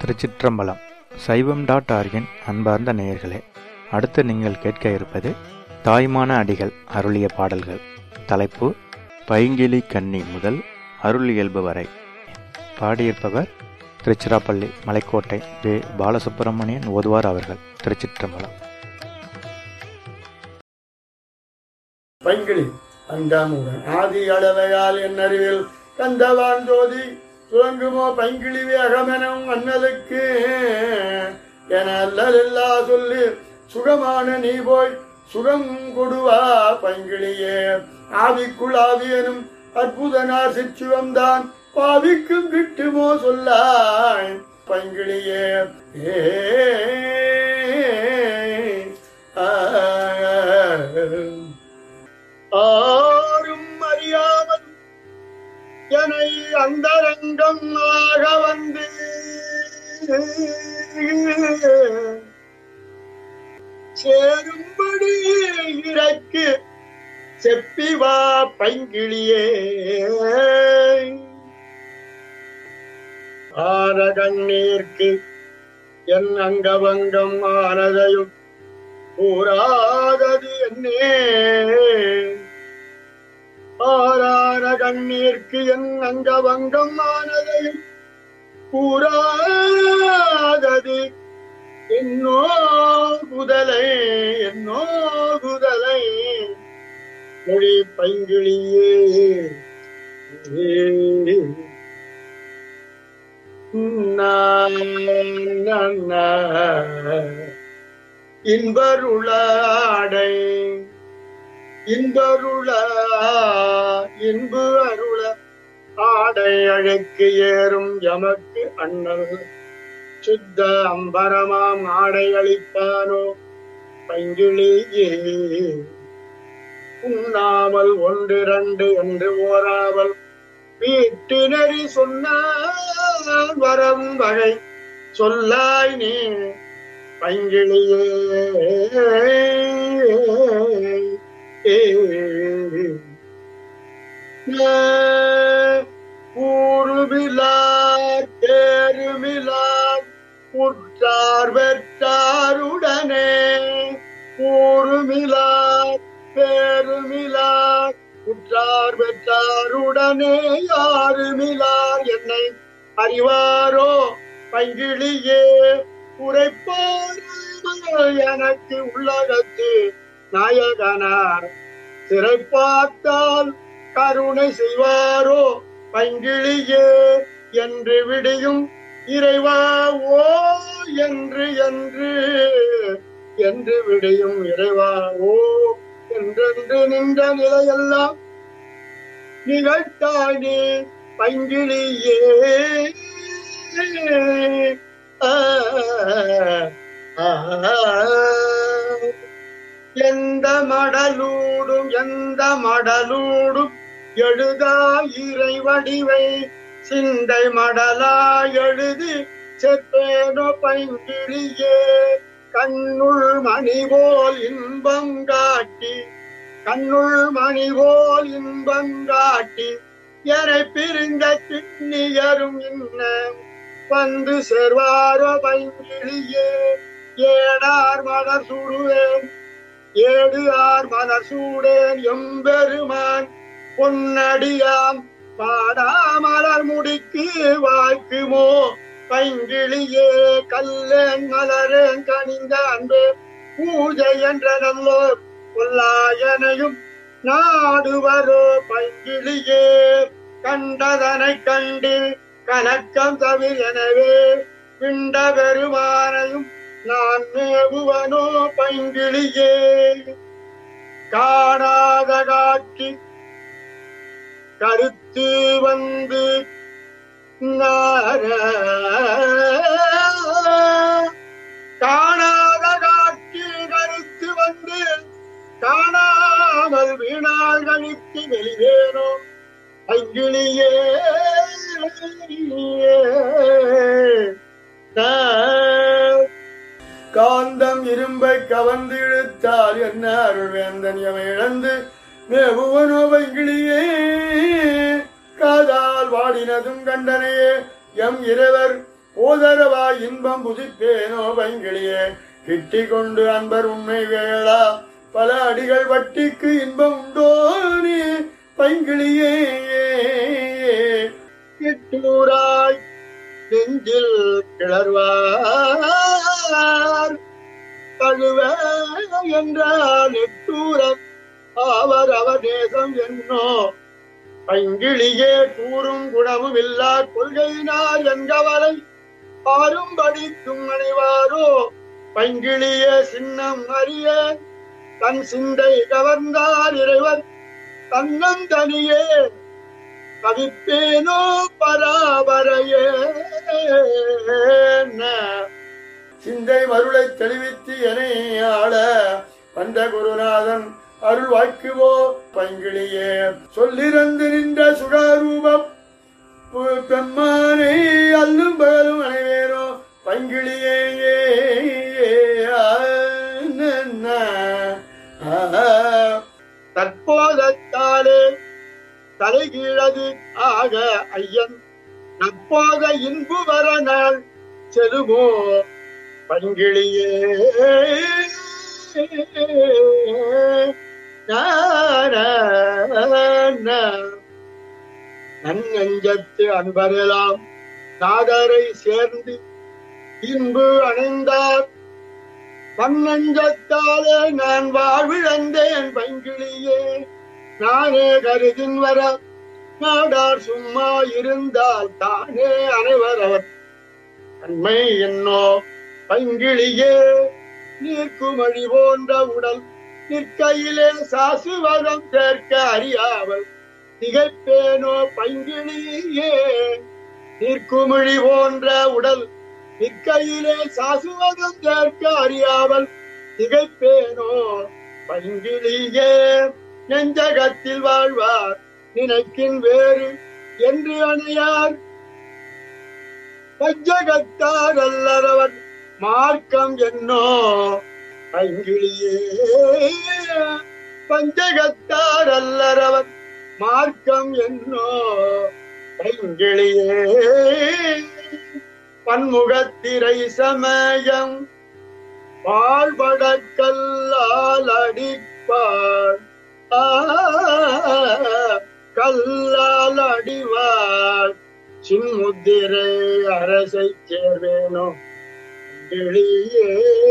திருச்சிற்றம்பலம் சைவம் டாட் ஆர்கின் அன்பார்ந்த நேயர்களே அடுத்து நீங்கள் கேட்க இருப்பது தாய்மான அடிகள் அருளிய பாடல்கள் தலைப்பு பைங்கிலி கன்னி முதல் அருள் இயல்பு வரை பாடியிருப்பவர் திருச்சிராப்பள்ளி மலைக்கோட்டை வே பாலசுப்பிரமணியன் ஓதுவார் அவர்கள் திருச்சிற்றம்பலம் பைங்கிளி அண்டாமுடன் ஆதி அளவையால் என் அறிவில் கந்தவான் ஜோதி துவங்குமோ பைங்கிளி வேகமெனும் அண்ணலுக்கு என அல்லலெல்லா சொல்லி சுகமான நீ போய் சுகம் கொடுவா பைங்கிளியே ஆவிக்குள் ஆவியனும் அற்புதனார் சிச்சுவம்தான் பாவிக்கும் கிட்டுமோ சொல்லாய் பைங்கிளியே ஏ ஆ ஆரும் அறியாமல் என்னை அந்தரங்கம் ஆக வந்து சேரும்படி இறக்கு செப்பிவா பைங்கிளியே ஆன கண்ணீர்க்கு என் அங்கவங்கம் ஆனதையும் கூறாதது என்னே ஆரான கண்ணீர்க்கு என் அங்கவங்கம் ஆனதையும் கூறாதது என்னோ குதலை என்னோ குதலை மொழி பைங்கிளியே இன்பருளாடை இன்பருள இன்பு அருள ஆடை அழைக்கு ஏறும் எமக்கு அண்ணல் சுத்த அம்பரமாம் ஆடை அளிப்பானோ பைங்கிளியே உண்ணாமல் ஒன்றிரண்டு என்று ஓராமல் வீட்டு நெறி சொன்னால் வரம் வகை சொல்லாய் நீ பைங்கிளியே ஊருமிலார் பேருமிலார் உற்றார் வெற்றாருடனே ஊருமிலார் பேருமிலார் உற்றார் பெற்றாருடனே யாருமிலார் என்னை அறிவாரோ பங்கிளியே உரைப்பார் எனக்கு உள்ளகத்து நாயகனார் சிறை பார்த்தால் கருணை செய்வாரோ பங்கிளியே என்று விடியும் இறைவா ஓ என்று என்று என்று விடியும் இறைவா ஓ என்றென்று நின்ற நிலையெல்லாம் நிகழ்த்தாய் நீ பங்கிலியே ஆ, ஆ, எந்த மடலூடும் எந்த மடலூடும் எழுதா இறை வடிவை சிந்தை மடலா எழுதி செப்பேனோ பைங்கிளியே கண்ணுள் மணி போல் இன்பம் காட்டி கண்ணுள் மணி போல் இன்பம் காட்டி எனை பிரிந்த திண்ணியரும் இன்ன வந்து சேர்வாரோ பைங்கிளியே ஏடார் மலர் சூடுவேன் ஏடு ஆர் மலர் சூடேன் எம்பெருமான் பொன்னடியாம் பாடாமலர் முடிக்கு வாய்க்குமோ பைங்கிளியே கல்லேன் மலரேன் கனிந்த அன்பே பூஜை என்ற நல்லோர் பொல்லாயனையும் நாடுவரோ பைங்கிளியே கண்டதனை கண்டு கலக்கம் தவிர எனவே பிண்ட பெருமானையும் நான் மேவுவனோ பைங்கிளியே காணாத காட்சி கருத்து வந்து நார காணாத காட்சி கருத்து வந்து காணாமல் வீணால் கழித்து வெளிவேனோ அங்கிளியே காந்தம் இரும்பை கவர்ந்து இழுத்தால் என்ன அருள் வேந்தன் எமை இழந்து மேவுவனோ வைங்கிளியே காதால் வாடினதும் கண்டனையே எம் இரவர் போதரவா இன்பம் புதிப்பேனோ பைங்கிளியே கிட்டி கொண்டு அன்பர் உண்மை வேளா பல அடிகள் வட்டிக்கு இன்பம் உண்டோ நீ பைங்கிளியே கிட்டூராய் நெஞ்சில் கிளர்வார் கழுவ என்றால் எட்டூரம் அவர் அவர் தேசம் என்னோ பைங்கிளியே கூறும் குணமும் இல்லா கொள்கையினார் என்கவரை பாரும் படிக்கும் அனைவாரோ பைங்கிளியே சின்னம் அறிய தன் சிந்தை கவர்ந்தார் இறைவர் தன்னந்தனியே கவிப்பேனோ பராபரையே சிந்தை மருளை தெளிவித்து எனை ஆள வந்த குருநாதன் அருள் வாக்குவோ பைங்கிளியே சொல்லிறந்து நின்ற சுகாரூபம் பு- பெம்மானை அல்லும் பகலும் அனைவேரோ பைங்கிளியே தற்போதத்தாலே தலைகீழது ஆக ஐயன் நற்போத இன்பு வர நாள் செலுமோ பங்கிளியே நன்னெஞ்சத்து அன்பரெல்லாம் நாதரை சேர்ந்து இன்பு அணைந்தார் பன்னஞ்சத்தாலே நான் வாழ்விழந்தேன் பங்கிளியே நானே கருதின் வர நாடார் சும்மா இருந்தால் தானே அனைவர் அவர் தன்மை என்னோ பங்கிளியே நீர்க்குமழி போன்ற உடல் நிற்கையிலே சாசுவதம் சேர்க்க அறியாமல் திகைப்பேனோ பங்கிளியே நீர்க்குமிழி போன்ற உடல் நிற்கையிலே சாசுவதம் சேர்க்க அறியாமல் திகைப்பேனோ பங்கிளியே நெஞ்சகத்தில் வாழ்வார் நினைக்கின் வேறு என்று அணையார் பஞ்சகத்தார் அல்லறவர் மார்க்கம் என்னோ பங்கிளியே பஞ்சகத்தார் அல்லறவர் மார்க்கம் என்னோ பங்கிளியே பன்முகத்திரை சமயம் பாழ்படக்கல்லால் அடிப்பார் ஆ, கல்லால் அடிவாள் சின்முத்திரை அரசை சேர்வேனோ கிளியே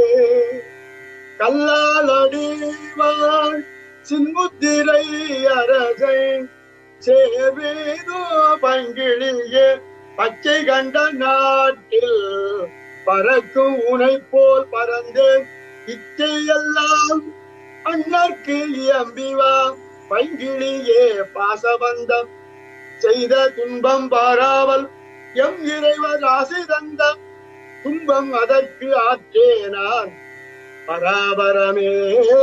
கல்லால் அடிவாள் சின்முத்திரை அரசை சேவேனோ பங்கிளியே பச்சை கண்ட நாட்டில் பறக்கும் உனை போல் பறந்தேன் இச்சையெல்லாம் அண்ணற்கு இயம்பிவா பைங்கிளியே பாசபந்தம் செய்த துன்பம் பாராமல் எம் இறைவர் ஆசை தந்த துன்பம் அதற்கு ஆற்றே நான் பராபரமே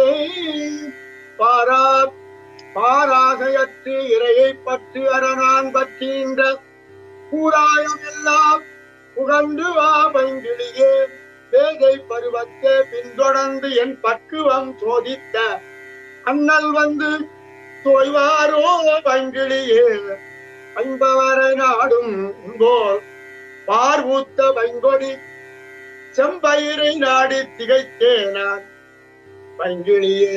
பாரா பாராசையற்று இறையை பற்றி அரணான் பற்றின்ற கூறாயம் எல்லாம் புகழ்ந்து வா பைங்கிளியே வேதை பருவத்தை பின்தொடர்ந்து என் பக்குவம் சோதித்த அண்ணல் வந்து தோய்வாரோ பைங்கிளியே பண்பவரை நாடும் போல் பார்வூத்த பைங்கொடி செம்பயிரை நாடி திகைத்தே நான் பைங்கிளியே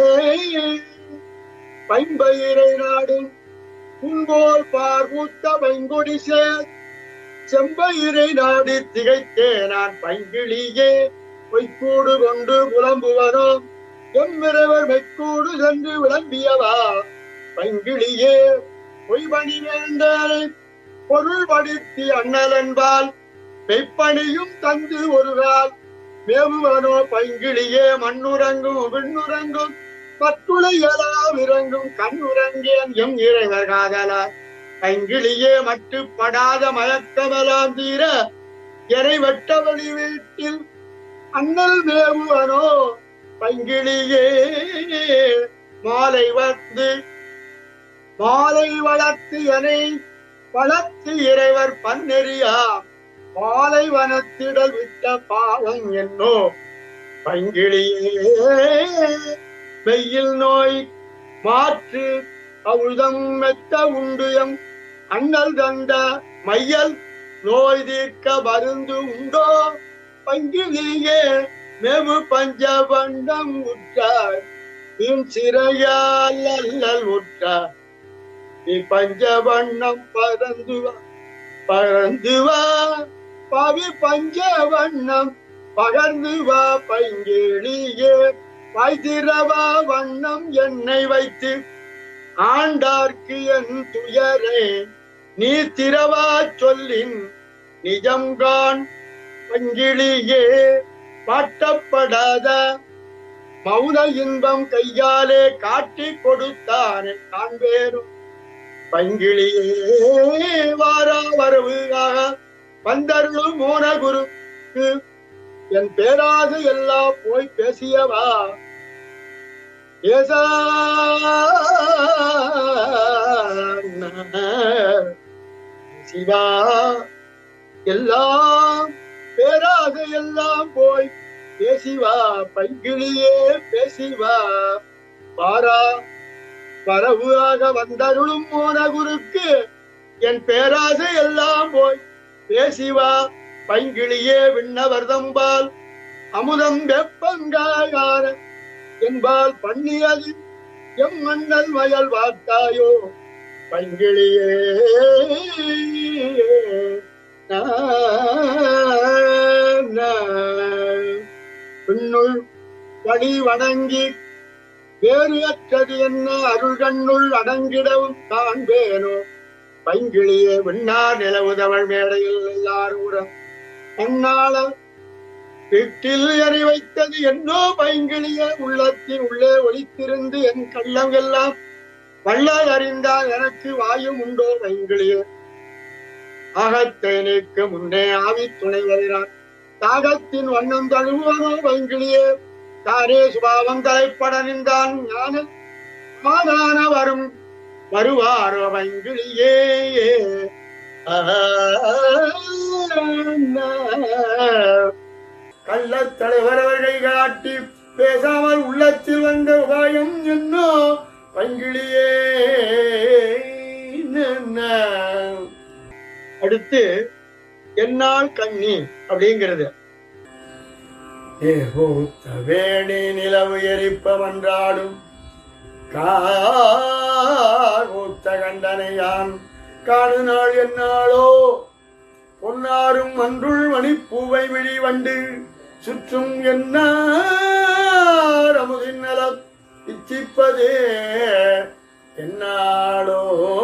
பைம்பயிரை நாடும் உன்போல் பார்வூத்த பைங்கொடி சேர் செம்பயிரை நாடி திகைத்தே நான் பைங்கிளியே பொய்க்கூடு கொண்டு புலம்புவனோ எம்மிரவர் மெக்கூடு சென்று விளம்பியவா பைங்கிளியே பொய்பணி வேண்டாரை பொருள் படித்தி அண்ணலன்பால் மெய்ப்பணியும் தந்து ஒருகால் மேவுவனோ பைங்கிளியே மண்ணுறங்கும் விண்ணுறங்கும் பத்துளையலாம் இறங்கும் கண்ணுறங்கேன் எம் இறைவர் காதலார் பைங்கிளியே மட்டுப்படாத மயக்கமெல்லாம் தீர எரை வெட்டவழி வீட்டில் அண்ணல் மேவுவனோ பைங்கிளியே மாலை வந்து மாலை வளர்த்து எனை வளர்த்து இறைவர் பன்னெறியா மாலை வனத்திடல் விட்ட பாவம் என்னோ பைங்கிளியே வெயில் நோய் மாற்று அவுதம் மெத்த உண்டு எம் அண்ணல் தந்த மையல் நோய் தீர்க்க மருந்து உண்டோ பங்கிலேயே மேவு பஞ்சபண்டம் உற்றார் பின் சிறையால் அல்லல் உற்றார் நீ பஞ்சவண்ணம் பறந்து வா பறந்து வா பவி பஞ்சவண்ணம் பகர்ந்து வா பைங்கிளியே வைத்திரவா வண்ணம் என்னை வைத்து ஆண்டார்க்கு என் துயரே நீ திரவா சொல்லின் நிஜம்கான் பங்கிளியே பாட்டப்படாத மௌன இன்பம் கையாலே காட்டி கொடுத்தானே காண்பேரும் பங்கிளியே வாரா வரவுகாக வந்தருளும் மோன குருக்கு என் பேராது எல்லாம் போய் பேசியவா ஏசா சிவா எல்லாம் பேராக எல்லாம் போய் பேசிவா பைங்கிளியே பேசிவா பாரா பரவுவாக வந்தருளும் மோன குருக்கு என் பேராசை எல்லாம் போய் பேசிவா பைங்கிளியே விண்ணவர்தம்பால் அமுதம் வெப்பங்காயார என்பால் பண்ணியது எம் மண்ணல் வயல் வார்த்தாயோ பைங்கிளியே நா, நா. பின்னுள் வழி வணங்கி வேறு அற்றது என்ன அருள் கண்ணுள் அடங்கிடவும் காண்பேனோ பைங்கிளியே விண்ணார் நிலவுதவள் மேடையில் எல்லாரும் உடன் அந்நாள வீட்டில் எறி வைத்தது என்னோ பைங்கிளிய உள்ளத்தின் உள்ளே ஒளித்திருந்து என் கள்ளம் எல்லாம் வல்லால் அறிந்தால் எனக்கு வாயும் உண்டோ பைங்கிளியே ஆகத்தை நீக்க முன்னே ஆவி துணை வருகிறான் தாகத்தின் வண்ணம் தழுவுவனோ பைங்கிளியே தாரே சுபாவம் தலைப்பட நின்றான் ஞான மாதான வரும் வருவாரோ வங்கிலியே கள்ளத் தலைவர் அவர்கள் காட்டி பேசாமல் உள்ளத்தில் வந்த உபாயம் என்னோ பங்கிலியே அடுத்து என்னால் கண்ணி அப்படிங்கிறது ஏகோத்த வேணி நிலவு எரிப்பவன்றாடும் காத்த கண்டனையான் காணு நாள் என்னாளோ பொன்னாரும் அன்றுள் மணிப்பூவை விழி வண்டு சுற்றும் என்னார் அமுதின் நலம் இச்சிப்பதே என்னாளோ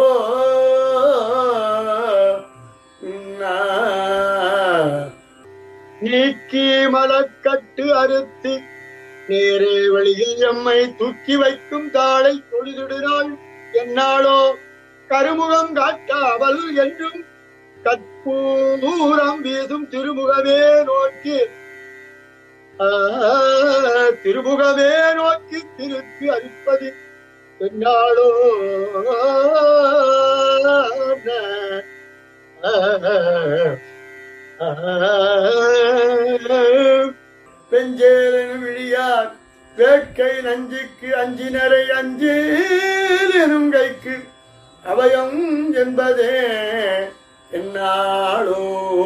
நா- நீக்கி மலக்கட்டு அறுத்து நேரே வழியில் எம்மை தூக்கி வைக்கும் தாளை தொழுதிடுகிறாள் என்னாளோ கருமுகம் காட்டாவல் என்றும் கற்பூரம் வீசும் திருமுகமே நோக்கி ஆ, திருமுகமே நோக்கி திருக்கு அரிப்பது என்னாளோ பெஞ்சேலெனும் விழியார் வேட்கை நஞ்சுக்கு அஞ்சினரை அஞ்சேலெனும் கைக்கு அபயம் என்பதே என்னாளோ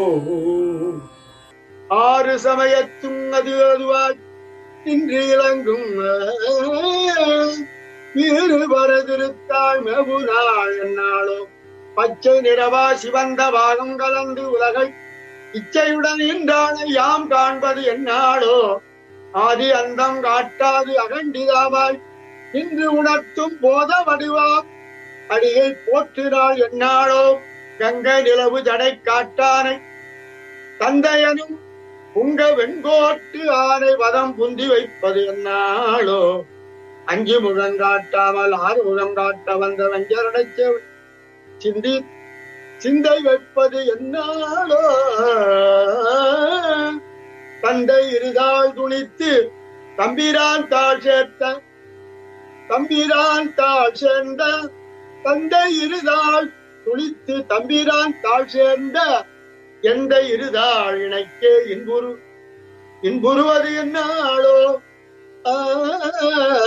ஆறு சமயத்தும் அது அதுவாய் இன்று இளங்கும் வீறு பரதிருத்தாள் மெகுநாள் என்னாளோ பச்சை நிறவா சிவந்த பாகம் கலந்து உலகை இச்சையுடன் நின்றானை யாம் காண்பது என்னாளோ ஆதி அந்தம் காட்டாது அகண்டிதாவாய் இன்று உணர்த்தும் போத வடிவா அடியை போற்றினாள் என்னாளோ கங்கை நிலவு ஜடை காட்டானை தந்தையனும் உங்க வெண்கோட்டு ஆனை வதம் புந்தி வைப்பது என்னாளோ அஞ்சு முகம் காட்டாமல் ஆறு முகம் காட்ட வந்த வெஞ்சரடைச்ச சிந்தி சிந்தை வைப்பது என்னாளோ தந்தை இருதாள் துணித்து தம்பிரான் தாழ் சேர்த்த தம்பிரான் தாழ் சேர்ந்த தந்தை இருதாள் துணித்து தம்பிரான் தாழ் சேர்ந்த எந்த இருதாள் இணைக்கே இன்புரு இன்புறுவது என்னாளோ ஆ,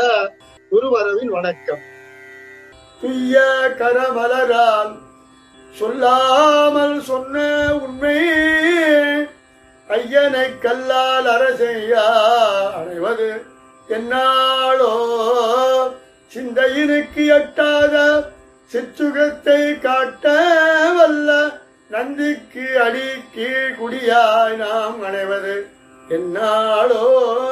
குருவரவின் வணக்கம் துய்ய கரமலரால் சொல்லாமல் சொன்ன உண்மை ஐயனை கல்லால் அரசையா அடைவது என்னாளோ சிந்தையினுக்கு எட்டாத சிற்றுகத்தை காட்ட வல்ல நந்திக்கு அடி கீழ் குடியாய் நாம் அடைவது என்னாளோ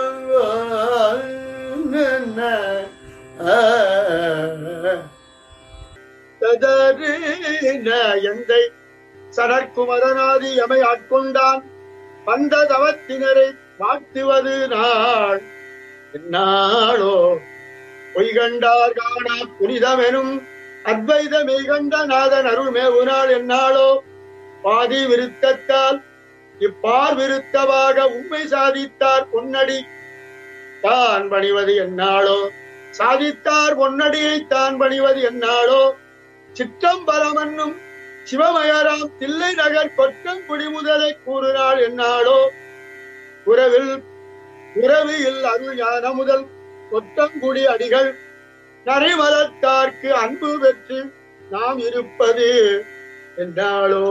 எந்தை சனற்குமரனாதி எமை ஆட்கொண்டான் வந்த தவத்தினரை வாழ்த்துவது நாள் என்னாளோ பொய்கண்டார் காணா புனிதமெனும் அத்வைத மெய்கண்ட நாதன் அருள் மேவுனாள் என்னாளோ பாதி விருத்தத்தால் இப்பார் விருத்தமாக உண்மை சாதித்தார் பொன்னடி தான் பணிவது என்னாளோ சாதித்தார் பொன்னடியை தான் பணிவது என்னாளோ சிற்றம்பலமன்னும் சிவமயராம் தில்லை நகர் கொட்டம் குடிமுதலை கூறுநாள் என்னாளோ உறவில் உறவியில் அருள் ஞான முதல் கொட்டங்குடி அடிகள் நரைமலத்தார்க்கு அன்பு பெற்று நாம் இருப்பது என்றாளோ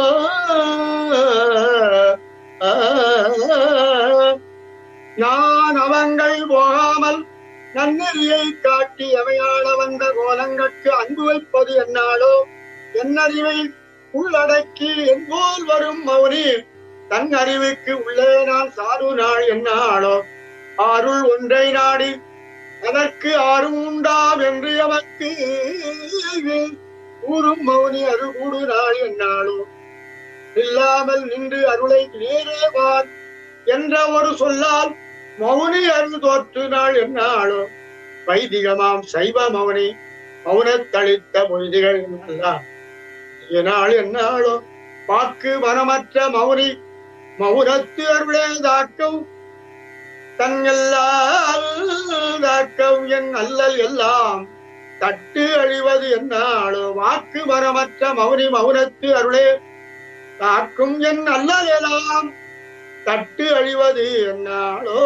நான் அவங்கள் போகாமல் நன்னெறியை காட்டி எவையாள வந்த கோலங்கட்கு அன்பு வைப்பது என்னாலோ என்னறிவை உள்ளடக்கி என்போல் வரும் மௌனி தன் அறிவுக்கு உள்ளே நான் சாரு நாள் என்னாளோ அருள் ஒன்றை நாடி அதற்கு ஆறும் உண்டாம் என்று எமக்கு கூறும் மௌனி அருகூடு நாள் என்னாளோ இல்லாமல் நின்று அருளை நேரேவான் என்ற ஒரு சொல்லால் மௌனி அருள் தோற்று நாள் என்னாளோ வைதிகமாம் சைவ மௌனி மௌனத்தளித்த பொய்திகள் என்னெல்லாம் நாள் என்னாளோ வாக்கு மனமற்ற மௌனி மௌனத்து அருளே தாக்கம் தன் தாக்கம் என் அல்லல் எல்லாம் தட்டு அழிவது என்னாளோ வாக்கு மரமற்ற மௌனி மௌனத்து அருளே தாக்கும் என் அல்லல் எல்லாம் தட்டு அழிவது என்னாளோ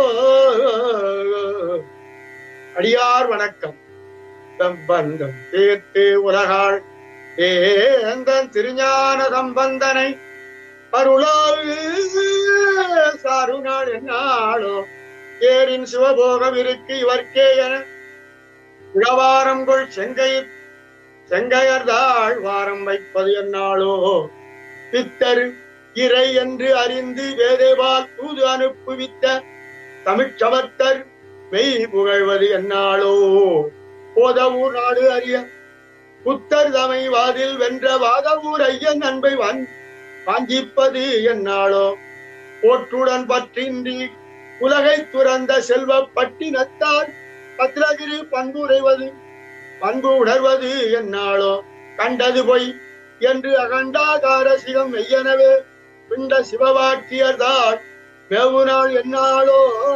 அடியார் வணக்கம் சம்பந்தம் தீர்த்து உலகாள் ஏந்தன் திருஞான சம்பந்தனை அருளால் சாருநாள் என்னாளோ ஏரின் சிவபோகம் இருக்கு இவர்க்கே என உழவாரம் கொள் செங்கை செங்கையர்தாள் வாரம் வைப்பது என்னாளோ பித்தர் இறை என்று அறிந்து வேதேபால் தூது அனுப்புவித்த தமிழ்ச்சமர்த்தர் மெய் புகழ்வது என்னாளோ போதவூர் நாடு அறிய புத்தர் தமை வாதில் வென்ற வாதவூர் ஐயன் அன்பை வான் வாஞ்சிப்பது என்னாளோ போற்றுடன் பற்றின்றி உலகை துறந்த செல்வ பட்டினத்தார் பத்ரகிரி பண்புரைவது பண்பு உணர்வது என்னாளோ கண்டது பொய் என்று அகண்டாகார சிவம் மெய்யனவே பிண்ட சிவவாக்கியர்தான் மேவு நாள் என்னாளோ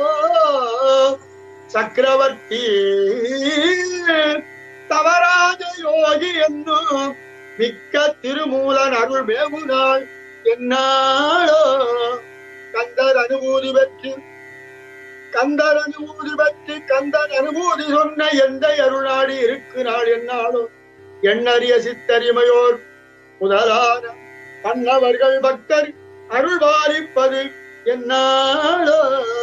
சக்கரவர்த்தி தவராஜ யோகி என்னும் மிக்க திருமூலன் அருள் மேவு நாள் என்னாளோ கந்தர் அனுபூதி பெற்று கந்தர் அனுபூதி பெற்று கந்தர் அனுபூதி சொன்ன எந்த அருளாடி இருக்கு நாள் என்னாளோ எண்ணறிய சித்தரிமையோர் முதலான பன்னவர்கள் பக்தர் அருள் பாலிப்பது என்னாளோ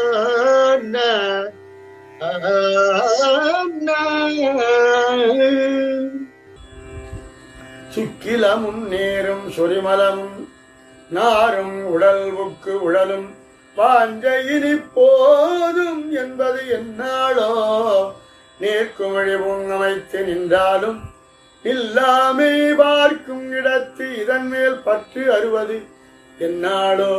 சுக்கிலமும் நேரும் சொரிமலமும் நாரும் உடல் உக்கு உழலும் வாஞ்சையினி போதும் என்பது என்னாளோ நேர்க்குமழி அமைத்து நின்றாலும் இல்லாமை பார்க்கும் இடத்து இதன் மேல் பற்று அறுவது என்னாளோ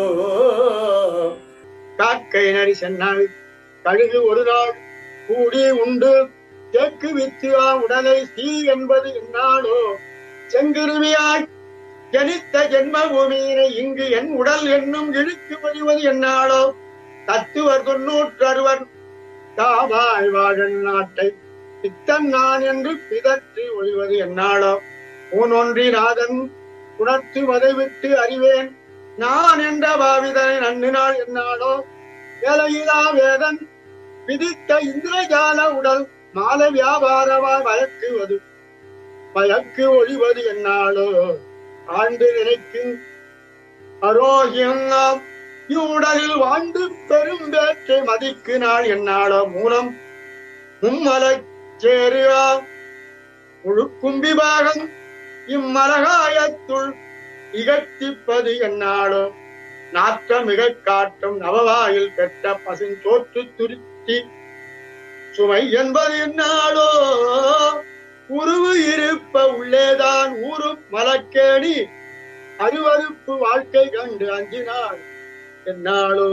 காக்கை நரி சென்னால் கழுகு ஒரு நாள் கூடி உண்டு தேக்கு வித்து ஆ உடலை சீ என்பது என்னாளோ செங்குருவியாய் ஜனித்த ஜென்ம பூமியினை இங்கு என் உடல் என்னும் இழுக்கு வழிவது என்னாளோ தத்துவர் தொன்னூற்றறுவர் தாமாய் வாழன் நாட்டை பித்தன் நான் என்று பிதற்றி ஒழிவது என்னாளோ ஊனொன்றி நாதன் உணர்த்து வதைவிட்டு அறிவேன் நான் என்ற பாவிதனை நன்னு நாள் என்னாளோ வேலையிலா வேதன் விதித்த இந்திரஜால உடல் மால வியாபாரமா மயக்குவது மயக்கு ஒழிவது என்னாளோ ஆண்டு நினைக்கும் அரோகியம் இவ்வுடலில் வாழ்ந்து பெரும் வேற்றை மதிக்கு நாள் என்னாளோ மூலம் மும்மலச் சேருவா முழுக்கும்பி பாகம் இம்மலகாயத்துள் இகழ்த்திப்பது என்னாளோ நாற்றமிக காட்டும் நவவாயில் பெற்ற பசுந்தோற்று துருத்தி சுமை என்பது என்னாளோ உருவு இருப்ப உள்ளேதான் ஊரும் மலக்கேணி அருவருப்பு வாழ்க்கை கண்டு அஞ்சினாள் என்னாளோ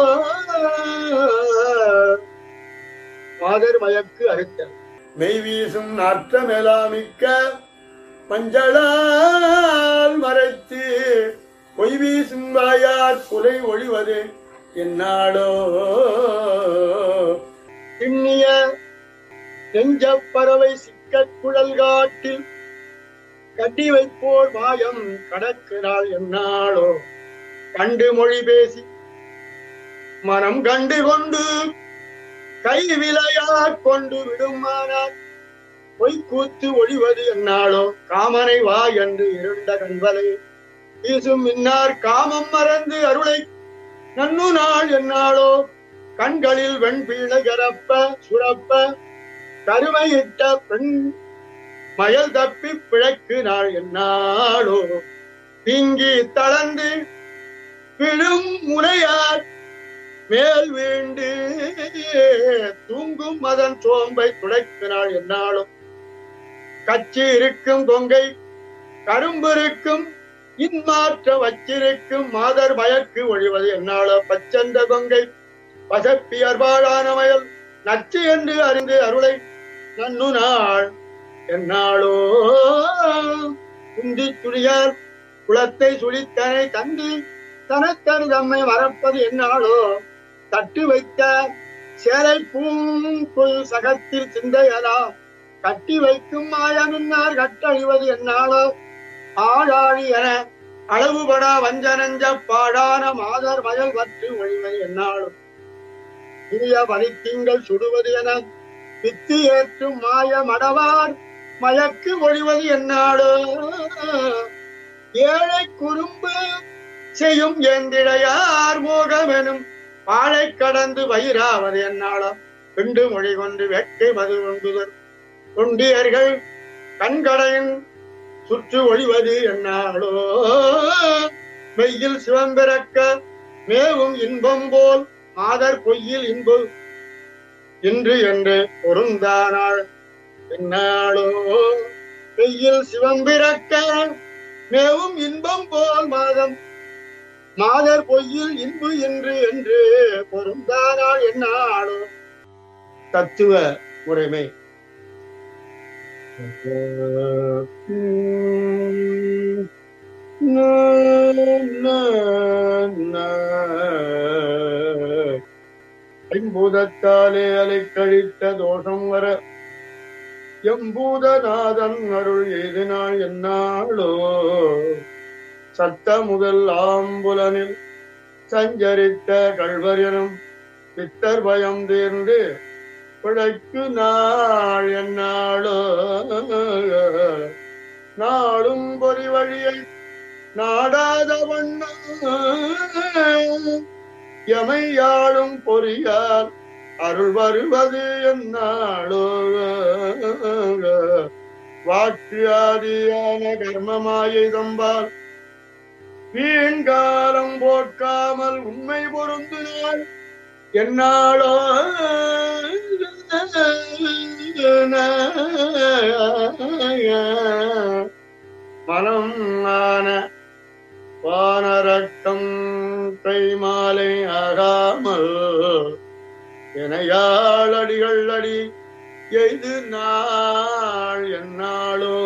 மாதர் மயக்கு அறுத்த மெய் வீசும் நாற்றமெலாமிக்க மஞ்சளால் மறைத்து பொய் வீசும் வாயார் குலை ஒழிவது என்னாளோ திண்ணிய நெஞ்சப் பறவை சிக்க குழல் காட்டில் கட்டி வைப்போர் மாயம் கடக்கிறாள் என்னாளோ கண்டு மொழி பேசி மனம் கண்டு கொண்டு கை விளையா கொண்டு விடுமானார் பொய்க்கூத்து ஒழிவது என்னாளோ காமனை வா என்று இருண்ட கண்வலை வீசும் மின்னார் காமம் மறந்து அருளை நன்னு நாள் என்னாளோ கண்களில் வெண்பீழை கரப்ப சுரப்ப கருமையிட்ட பெண் மயல் தப்பி பிழைக்கு நாள் என்னாளோ தீங்கி தளர்ந்து விழும் முனையார் மேல் வீண்டு தூங்கும் மதன் சோம்பை துடைக்கினாள் என்னாலும் கச்சி இருக்கும் கொங்கை கரும்பு இருக்கும் இன்மாற்ற வச்சிருக்கும் மாதர் மயக்கு ஒழிவது என்னாலோ பச்சந்த கொங்கை பசப்பியர் வாழான வயல் நச்சு என்று அறிந்து அருளை நன்னு நாள் என்னாளோ குந்தி துணியார் குளத்தை சுழித்தனை தந்தி தனத்தனு தம்மை மறப்பது என்னாளோ தட்டு வைத்த சேலை பூங்குள் சகத்தில் சிந்தையலா கட்டி வைக்கும் மாயமின்னார் கட்டழிவது என்னாளோ ஆளாழி என அளவுபடா வஞ்சனஞ்ச பாடான மாதர் வயல் வற்று ஒழிவது என்னாலும் இனிய பனித்திங்கள் சுடுவது என வித்து ஏற்றும் மாய மடவார் மயக்கு ஒழிவது என்னாளோ ஏழை குறும்பு செய்யும் எந்திழையார் மோகமெனும் பாழை கடந்து வயிறாவது என்னாலும் பிண்டு மொழி கொண்டு வெட்டை மது கொண்டுதல் தொண்டியர்கள் கண்கடையின் சுற்று ஒழிவது என்னாளோ மெய்யில் சிவம்பிறக்க மேவும் இன்பம் போல் மாதர் பொய்யில் இன்பம் இன்று என்று பொருந்தானாள் என்னாளோ மெய்யில் சிவம்பிறக்க மேவும் இன்பம் போல் மாதம் மாதர் பொய்யில் இன்பு என்று என்று பொருந்தானாள் என்னாளோ தத்துவ முறைமை ஐம்பூதத்தாலே அலை கழித்த தோஷம் வர எம்பூதநாதன் அருள் எய்து நாள் என்னாளோ சத்த முதல் ஆம்புலனில் சஞ்சரித்த கழ்வரினும் பித்தர் பயம் தீர்ந்து பிழைக்கு நாள் என்னாளோ நாளும் பொறி வழியை நாடாத வண்ணம் எமையாளும் பொறியால் அருள் வருவது என்னாளோ வாக்கு ஆதியான கர்மமாயை தம்பால் வீண்காலம் போக்காமல் உண்மை பொருந்தினாள் என்னாளோ மனம் ஆன வானரக்கம் கை மாலை ஆகாமல் எனையாளடிகள் அடி எய்து நாள் என்னாளோ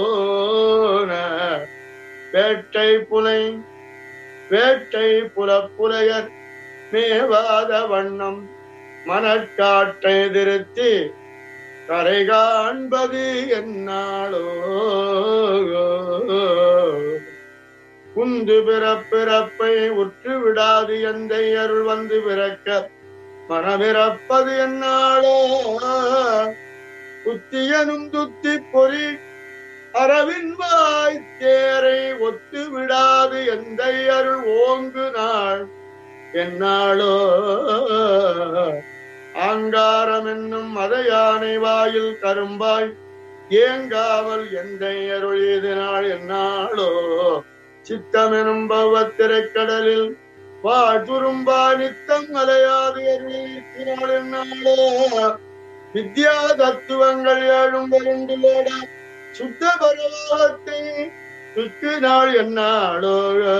வேட்டை புலை வேட்டை புலப்புலையர் மேவாத வண்ணம் மனக்காட்டை திருத்தி கரை காண்பது என்னாளோ குந்து பிறப்பிறப்பை உற்று விடாது எந்தை அருள் வந்து பிறக்க மனமிறப்பது என்னாளோ புத்தியனும் துத்தி பொறி அரவின் வாய் தேரை ஒத்து விடாது எந்த அருள் ஓங்கு நாள் என்னாளோ ஆங்காரம் என்னும் மத யானை வாயில் கரும்பாய் ஏங்காமல் எந்த அருள் ஏது நாள் என்னாளோ சித்தமெனும் பவத்திரைக்கடலில் வாழ்துரும்பா நித்தம் அலையாது அருளினாள் என்னாளோ வித்யா தத்துவங்கள் ஏழும் வருண்டுலோட சுத்த பரவாகத்தை சுக்கு நாள் என்னாளோ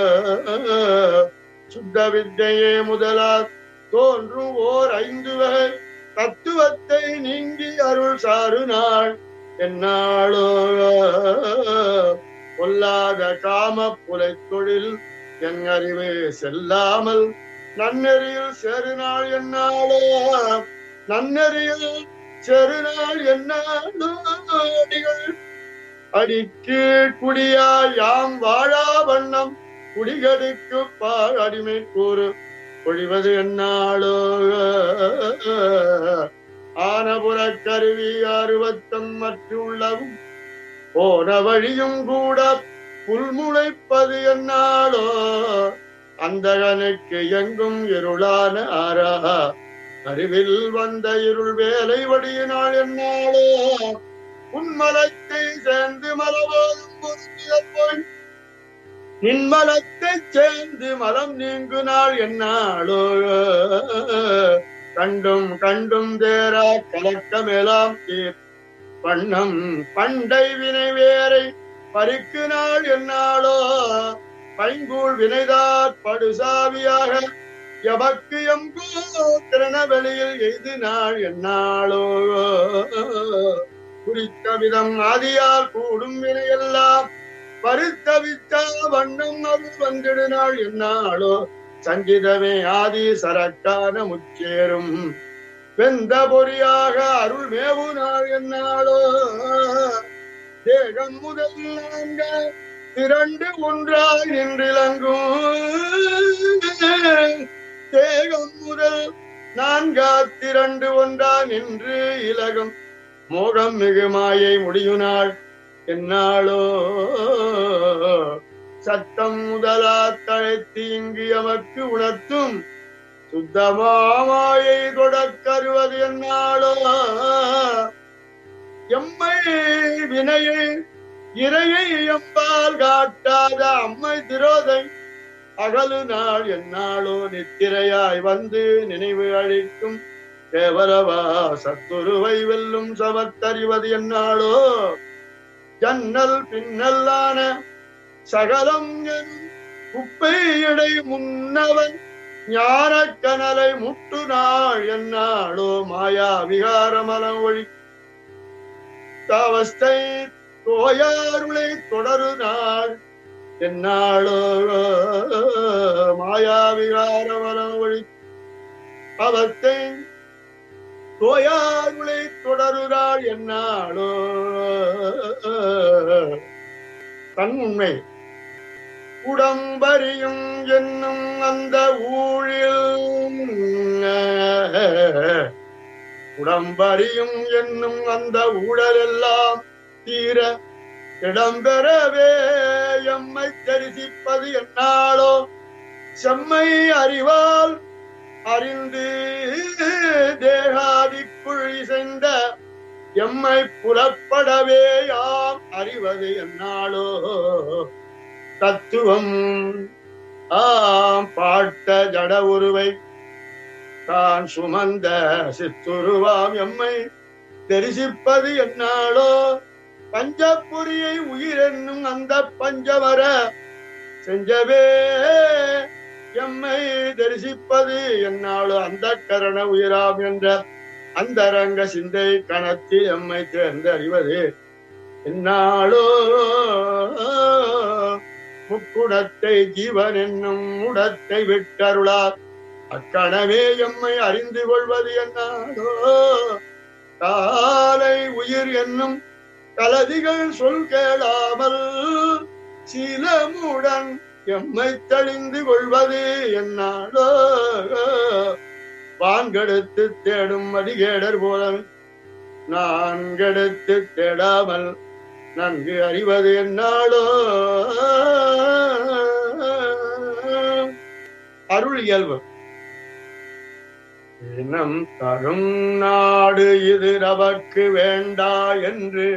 சுத்த வித்தையே முதலா தோன்றும் ஓர் ஐந்து வகை தத்துவத்தை நீங்கி அருள் சாரு நாள் என்னாளோ பொல்லாத காம புலை தொழில் என் அறிவு செல்லாமல் நன்னெறியில் செருநாள் என்னாளோ நன்னெறியில் செருநாள் என்னாளோ அடிகள் அடிக்கு குடியா யாம் வாழா வண்ணம் குடிகடுக்கு பாழ் அடிமை கூறு பொழிவது என்னாளோ ஆனபுற கருவி அறுபத்தம் மற்றுள்ளவும் போன வழியும் கூட புல்முளைப்பது என்னாளோ அந்தகனுக்கு எங்கும் இருளான ஆரா அறிவில் வந்த இருள் வேலை வடியினாள் என்னாளோ உன்மலத்தை சேர்ந்து மலவோதும் பொருந்தியல் போய் நின்மலத்தை சேர்ந்து மலம் நீங்கு நாள் என்னாளோ கண்டும் கண்டும் தேரா கலக்கமெல்லாம் தீர் பண்ணம் பண்டை வினை வேரை பறிக்கு நாள் என்னாளோ பைங்கூழ் வினைதார் படுசாவியாக எவக்கு எம்போ திறனவெளியில் எய்து நாள் என்னாளோ குறித்த விதம் ஆதியால் கூடும் வினையெல்லாம் பருத்த வித்தா வண்ணம் அருள் வந்திடு நாள் என்னாளோ சஞ்சிதமே ஆதி சரக்கான முச்சேரும் வெந்த பொறியாக அருள் மேவு நாள் என்னாளோ தேகம் முதல் நான்க திரண்டு ஒன்றாய் நின்றிலங்கும் தேகம் முதல் நான்கா திரண்டு ஒன்றா நின்று இலகம் மோகம் மிகு மாயை முடியுநாள் என்னாளோ சத்தம் முதலா தழைத்து இங்கு எமக்கு உணர்த்தும் சுத்தமாமாயை தொடக்கருவது என்னாளோ எம்மை வினையை இறையை எம்பால் காட்டாத அம்மை திரோதை அகலு நாள் என்னாளோ நித்திரையாய் வந்து நினைவு அளிக்கும் கேவலவா சத்துருவை வெல்லும் சமத்தறிவது என்னாளோ ஜன்னல் பின்னல்லான சகலம் எனும் குப்பையடை முன்னவன் ஞான கனலை முட்டு நாள் என்னாளோ மாயா விகாரமலம் ஒழி அவஸ்தை தோயாருளை தொடரு நாள் என்னாளோ மாயா விகாரமலம் ஒழி அவஸ்தை தோயாருளை தொடருகிறாள் என்னாளோ தன் உண்மை உடம்பரியும் என்னும் அந்த ஊழில் உடம்பரியும் என்னும் அந்த ஊழல் எல்லாம் தீர இடம்பெறவே எம்மை தரிசிப்பது என்னாளோ செம்மை அறிவால் அறிந்து தேகாதிக்குள் இசைந்த எம்மை புலப்படவே யாம் அறிவது என்னாளோ தத்துவம் ஆம் பாட்ட ஜட உருவை தான் சுமந்த சித்துருவாம் எம்மை தரிசிப்பது என்னாளோ பஞ்சப்புரியை உயிரென்னும் அந்த பஞ்சவர செஞ்சவே எம்மை தரிசிப்பது என்னாலோ அந்த கரண உயிராம் என்ற அந்தரங்க சிந்தை கணத்தில் எம்மை தேர்ந்தறிவது என்னாலோ முக்குடத்தை ஜீவன் என்னும் முடத்தை விட்டருளார் அக்கணமே எம்மை அறிந்து கொள்வது என்னாலோ காலை உயிர் என்னும் கலதிகள் சொல் கேளாமல் சீலமுடன் எம்மை தெளிந்து கொள்வது என்னாலோ வான்கெடுத்து தேடும் அடிகேடர் போல நான்கெடுத்து தேடாமல் நன்கு அறிவது என்னாலோ அருள் இயல்பு இனம் தரும் நாடு இது நமக்கு வேண்டா என்று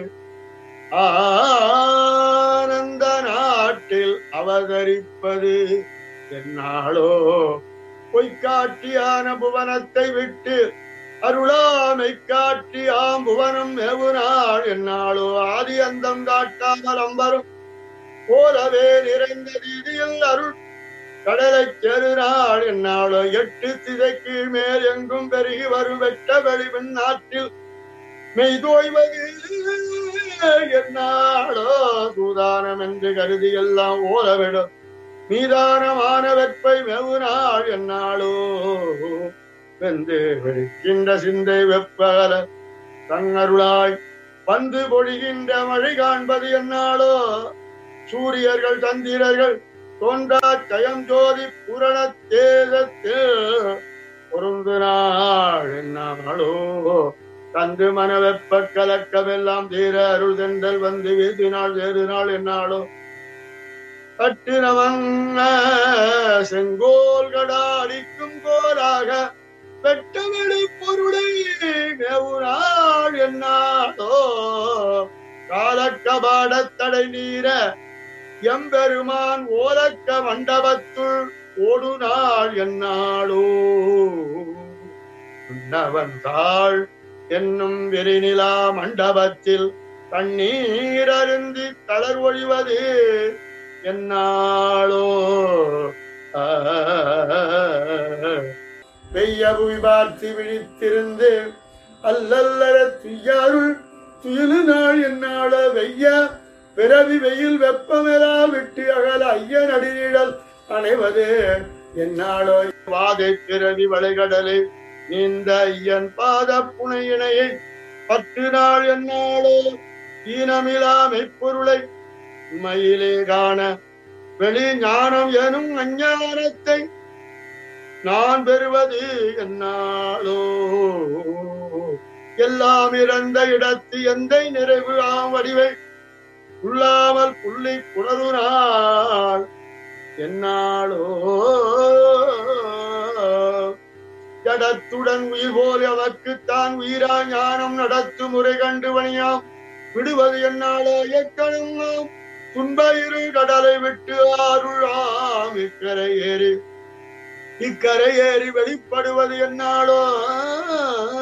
ஆனந்த நாட்டில் அவதரிப்பது என்னாலோ பொய்க்காட்டியான புவனத்தை விட்டு அருளாமை காட்டி ஆம் புவனம் மேவுனாள் என்னாலோ ஆதி அந்தம் காட்டாமல் அம்பரும் போலவே நிறைந்த ரீதியில் அருள் கடலை செருநாள் என்னாலோ எட்டு திசைக்கு மேல் எங்கும் பெருகி வரும் வெட்ட வெளிவின் நாட்டில் மெய்தோய்வது என்னாலோ சூதானம் என்று கருதி எல்லாம் ஓலவிடும் மீதானமான வெப்பை மெவுனாள் என்னாலோ வெந்து வெடிக்கின்ற சிந்தை வெப்பகல தங்கருளாய் வந்து பொழிகின்ற மழை காண்பது என்னாலோ சூரியர்கள் சந்திரர்கள் தோன்றா ஜயம் ஜோதி புரண தேசத்தில் பொருந்து நாள் என்னாலோ தந்து மன வெப்ப கலக்கமெல்லாம் தீர அருள் தென்றல் வந்து வீசினாள் வேறு நாள் என்னாலோ கட்டினவங்க செங்கோல்கடா அடிக்கும் கோலாக வெட்டவெளி பொருளை மேவுனாள் என்னாலோ காலக்கபாடத்தடை நீர எம்பெருமான் ஓலக்க மண்டபத்துள் ஓடு நாள் என்னாளோ உன்னவன் தாள் என்னும் வெறிநிலா மண்டபத்தில் தண்ணீர் அருந்தி தளர் ஒழிவது என்னாளோ பெய்ய புவி பார்த்து விழித்திருந்து அல்லல்லற துய்யாருள் துயிலு நாள் என்னாள வெய்ய பிறவி வெயில் வெப்பமெலா விட்டு அகல ஐய நடிநிழல் அணைவது என்னாளோ வாதை பிறவி வளைகடலை நீந்த ஐயன் பாத புனையினையை பத்து நாள் என்னாளோ ஈனமிலா மெய்ப்பொருளை மயிலே காண வெளி ஞானம் எனும் அஞ்ஞானத்தை நான் பெறுவது என்னாலோ எல்லாம் இறந்த இடத்து எந்தை நிறைவு ஆம் வடிவை உள்ளாமல் புள்ளி புணரு நாள் என்னாலோ ஜடத்துடன் உயிர் போல் அவர்க்கு தான் உயிரா ஞானம் நடத்து முறை கண்டு வணியாம் விடுவது என்னாலோ எக்கணும் நாம் துன்ப இரு கடலை விட்டு ஆருளாம் இக்கரை ஏறி இக்கரை ஏறி வெளிப்படுவது என்னாலோ